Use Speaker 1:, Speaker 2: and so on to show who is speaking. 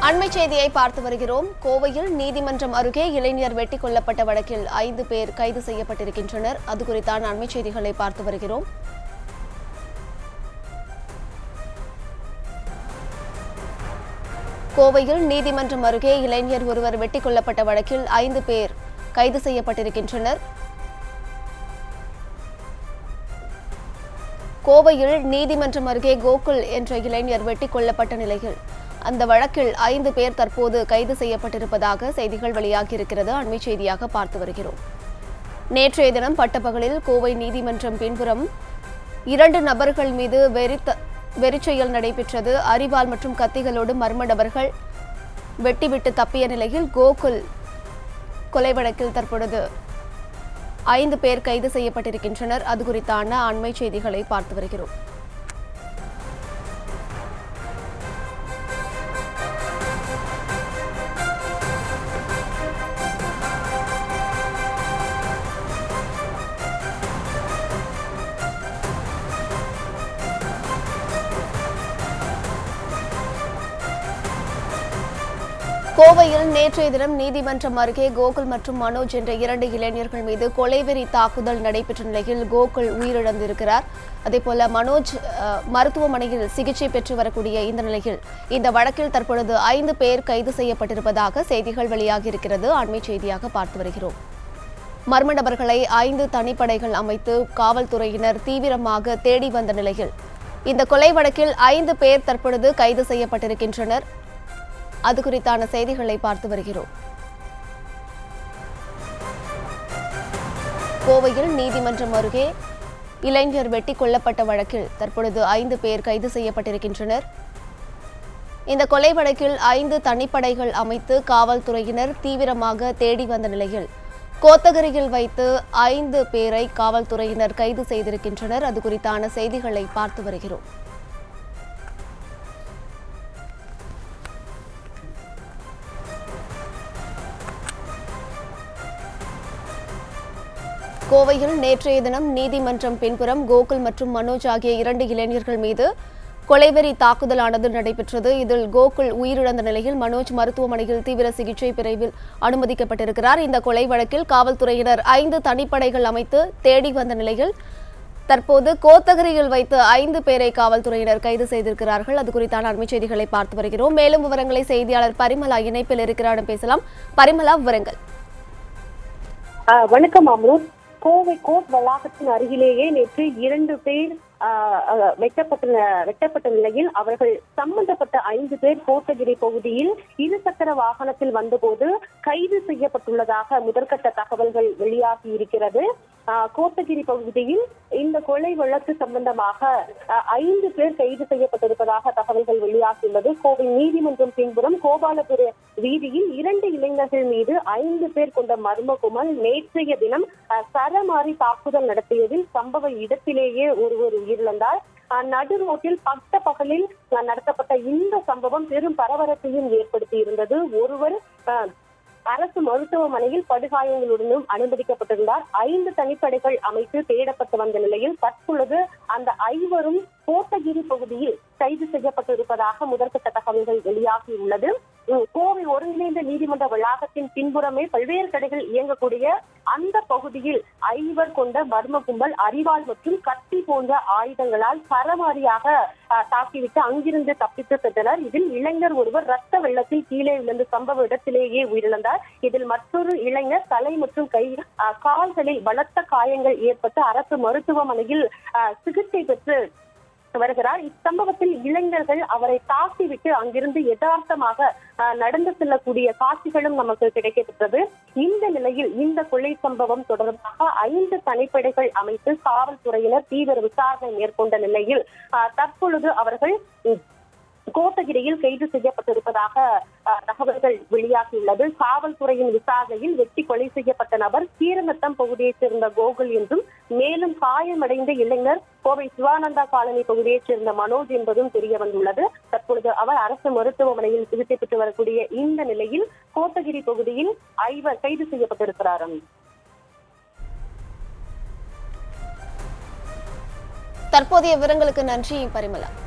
Speaker 1: அண்மை செய்தியை பார்த்து வருகிறோம் கோவையில் நீதிமன்றம் அருகே இளைஞர் வெட்டி கொல்லப்பட்ட வழக்கில் ஐந்து பேர் கைது செய்யப்பட்டிருக்கின்றனர் அது குறித்தான அண்மை செய்திகளை பார்த்து வருகிறோம் கோவையில் நீதிமன்றம் அருகே இளைஞர் ஒருவர் வெட்டி கொல்லப்பட்ட வழக்கில் ஐந்து பேர் கைது செய்யப்பட்டிருக்கின்றனர் கோவையில் நீதிமன்றம் அருகே கோகுல் என்ற இளைஞர் வெட்டி கொல்லப்பட்ட நிலையில் அந்த வழக்கில் ஐந்து பேர் தற்போது கைது செய்யப்பட்டிருப்பதாக செய்திகள் வெளியாகியிருக்கிறது அண்மை செய்தியாக பார்த்து வருகிறோம் நேற்றைய தினம் பட்டப்பகலில் கோவை நீதிமன்றம் பின்புறம் இரண்டு நபர்கள் மீது வெறித்த வெறிச்செயல் நடைபெற்றது அரிவாள் மற்றும் கத்திகளோடு மர்ம நபர்கள் வெட்டிவிட்டு தப்பிய நிலையில் கோகுல் கொலை வழக்கில் தற்பொழுது ஐந்து பேர் கைது செய்யப்பட்டிருக்கின்றனர் அது குறித்தான அண்மை செய்திகளை பார்த்து வருகிறோம் கோவையில் நேற்றைய தினம் நீதிமன்றம் அருகே கோகுல் மற்றும் மனோஜ் என்ற இரண்டு இளைஞர்கள் மீது கொலைவெறி தாக்குதல் நடைபெற்ற நிலையில் கோகுல் உயிரிழந்திருக்கிறார் அதேபோல மனோஜ் அஹ், மருத்துவமனையில் சிகிச்சை பெற்று வரக்கூடிய இந்த நிலையில் இந்த வழக்கில் தற்பொழுது ஐந்து பேர் கைது செய்யப்பட்டிருப்பதாக செய்திகள் வெளியாகியிருக்கிறது அண்மை செய்தியாக பார்த்து வருகிறோம் மர்ம நபர்களை ஐந்து தனிப்படைகள் அமைத்து காவல்துறையினர் தீவிரமாக தேடி வந்த நிலையில் இந்த கொலை வழக்கில் ஐந்து பேர் தற்பொழுது கைது செய்யப்பட்டிருக்கின்றனர் அது குறித்தான செய்திகளை பார்த்து வருகிறோம் கோவையில் நீதிமன்றம் அருகே இளைஞர் வெட்டி கொல்லப்பட்ட வழக்கில் தற்பொழுது ஐந்து பேர் கைது செய்யப்பட்டிருக்கின்றனர் இந்த கொலை வழக்கில் ஐந்து தனிப்படைகள் அமைத்து காவல்துறையினர் தீவிரமாக தேடி வந்த நிலையில் கோத்தகிரியில் வைத்து ஐந்து பேரை காவல்துறையினர் கைது செய்திருக்கின்றனர் அது குறித்தான செய்திகளை பார்த்து வருகிறோம் கோவையில் நேற்றைய தினம் நீதிமன்றம் பின்புறம் கோகுல் மற்றும் மனோஜ் ஆகிய இரண்டு இளைஞர்கள் மீது கொலைவெறி தாக்குதலானது நடைபெற்றது இதில் கோகுல் உயிரிழந்த நிலையில் மனோஜ் மருத்துவமனையில் தீவிர சிகிச்சை பிரிவில் அனுமதிக்கப்பட்டிருக்கிறார் இந்த கொலை வழக்கில் காவல்துறையினர் ஐந்து தனிப்படைகள் அமைத்து தேடி வந்த நிலையில் தற்போது கோத்தகிரியில் வைத்து ஐந்து பேரை காவல்துறையினர் கைது செய்திருக்கிறார்கள் அது குறித்தான அண்மை செய்திகளை பார்த்து வருகிறோம் மேலும் விவரங்களை செய்தியாளர் பரிமலா இணைப்பில் இருக்கிறாரிடம் பேசலாம் பரிமலா விவரங்கள்
Speaker 2: ஆஹ் வணக்கம் அம்ருத் கோவை கோர்ட் வளாகத்தின் அருகிலேயே நேற்று இரண்டு பேர் ஆஹ் ஆஹ் வெட்டப்பட்ட வெட்டப்பட்ட நிலையில் அவர்கள் சம்பந்தப்பட்ட ஐந்து பேர் கோத்தகிரி பகுதியில் இருசக்கர வாகனத்தில் வந்தபோது கைது செய்யப்பட்டுள்ளதாக முதற்கட்ட தகவல்கள் வெளியாகி இருக்கிறது ஆஹ் கோத்தகிரி பகுதியில் இந்த கொலை வழக்கு சம்பந்தமாக ஆஹ் ஐந்து பேர் கைது செய்யப்பட்டிருப்பதாக தகவல்கள் வெளியாகியுள்ளது கோவை நீதிமன்றம் பின்புறம் கோபாலபுர வீதியில் இரண்டு இளைஞர்கள் மீது ஐந்து பேர் கொண்ட மர்ம கும்பல் நேற்றைய தினம் ஆஹ் சரமாரி தாக்குதல் நடத்தியதில் சம்பவ இடத்திலேயே ஒருவர் உயிரிழந்தார் ஆஹ் நடு ரோட்டில் பட்ட பகலில் ஆஹ் நடத்தப்பட்ட இந்த சம்பவம் பெரும் பரபரப்பையும் ஏற்படுத்தி இருந்தது ஒருவர் ஆஹ் அரசு மருத்துவமனையில் படுகாயங்களுடனும் அனுமதிக்கப்பட்டிருந்தார் ஐந்து தனிப்படைகள் அமைத்து தேடப்பட்டு வந்த நிலையில் தற்பொழுது அந்த ஐவரும் கோத்தகிரி பகுதியில் கைது செய்யப்பட்டிருப்பதாக முதற்கட்ட தகவல்கள் வெளியாகியுள்ளது உம், கோவை ஒருங்கிணைந்த நீதிமன்ற வளாகத்தின் பின்புறமே பல்வேறு கடைகள் இயங்கக்கூடிய அந்த பகுதியில் ஐவர் கொண்ட மர்ம கும்பல் அரிவாள் மற்றும் கத்தி போன்ற ஆயுதங்களால் சரமாரியாக ஆஹ், தாக்கிவிட்டு அங்கிருந்து தப்பித்து சென்றனர் இதில் இளைஞர் ஒருவர் ரத்த வெள்ளத்தில் கீழே விழுந்து சம்பவ இடத்திலேயே உயிரிழந்தார் இதில் மற்றொரு இளைஞர் தலை மற்றும் கை ஆஹ், கால்களில் பலத்த காயங்கள் ஏற்பட்டு அரசு மருத்துவமனையில் ஆஹ், சிகிச்சை பெற்று வருகிறார் இச்சம்பவத்தில் இளைஞர்கள் அவரை தாக்கிவிட்டு அங்கிருந்து யதார்த்தமாக ஆஹ், நடந்து செல்லக்கூடிய காட்சிகளும் நமக்கு கிடைக்கப்பெற்றது இந்த நிலையில் இந்த கொலை சம்பவம் தொடர்பாக ஐந்து தனிப்படைகள் அமைத்து காவல்துறையினர் தீவிர விசாரணை மேற்கொண்ட நிலையில் ஆஹ், தற்பொழுது அவர்கள் உம், கோத்தகிரியில் கைது செய்யப்பட்டிருப்பதாக அஹ், தகவல்கள் வெளியாகியுள்ளது காவல்துறையின் விசாரணையில் வெட்டி கொலை செய்யப்பட்ட நபர் கீரநத்தம் பகுதியைச் சேர்ந்த கோகுல் என்றும் மேலும் காயமடைந்த இளைஞர் கோவை சிவானந்தா காலனி பகுதியைச் சேர்ந்த மனோஜ் என்பதும் தெரிய வந்துள்ளது தற்பொழுது அவர் அரசு மருத்துவமனையில் சிகிச்சை பெற்று வரக்கூடிய இந்த நிலையில் கோத்தகிரி பகுதியில் ஐவர் கைது செய்யப்பட்டிருக்கிறார்
Speaker 1: தற்போதைய விவரங்களுக்கு நன்றி பரிமலா